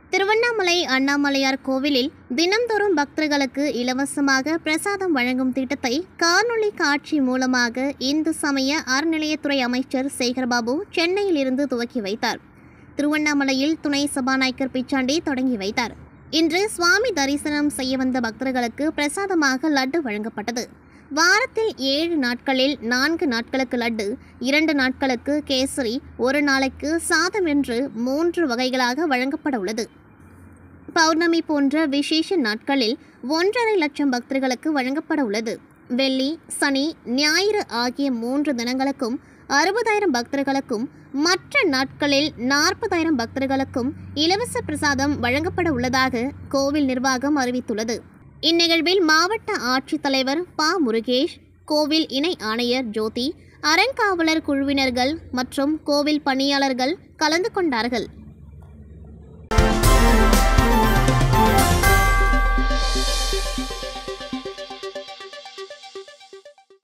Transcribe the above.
திருவண்ணாமலை அண்ணாமலையார் கோவிலில் தினம்தோறும் பக்தர்களுக்கு இலவசமாக பிரசாதம் வழங்கும் திட்டத்தை காணொளி காட்சி மூலமாக இந்து சமய அறநிலையத்துறை அமைச்சர் சேகர்பாபு சென்னையில் இருந்து துவக்கி வைத்தார் திருவண்ணாமலையில் துணை சபாநாயகர் பிச்சாண்டி தொடங்கி வைத்தார் இன்று சுவாமி தரிசனம் செய்ய வந்த பக்தர்களுக்கு பிரசாதமாக லட்டு வழங்கப்பட்டது வாரத்தில் ஏழு நாட்களில் நான்கு நாட்களுக்கு லட்டு இரண்டு நாட்களுக்கு கேசரி ஒரு நாளைக்கு சாதம் என்று மூன்று வகைகளாக வழங்கப்பட உள்ளது பௌர்ணமி போன்ற விசேஷ நாட்களில் ஒன்றரை லட்சம் பக்தர்களுக்கு வழங்கப்பட உள்ளது வெள்ளி சனி ஞாயிறு ஆகிய மூன்று தினங்களுக்கும் அறுபதாயிரம் பக்தர்களுக்கும் மற்ற நாட்களில் நாற்பதாயிரம் பக்தர்களுக்கும் இலவச பிரசாதம் வழங்கப்பட உள்ளதாக கோவில் நிர்வாகம் அறிவித்துள்ளது இந்நிகழ்வில் மாவட்ட ஆட்சித்தலைவர் ப முருகேஷ் கோவில் இணை ஆணையர் ஜோதி அறங்காவலர் குழுவினர்கள் மற்றும் கோவில் பணியாளர்கள் கலந்து கொண்டார்கள்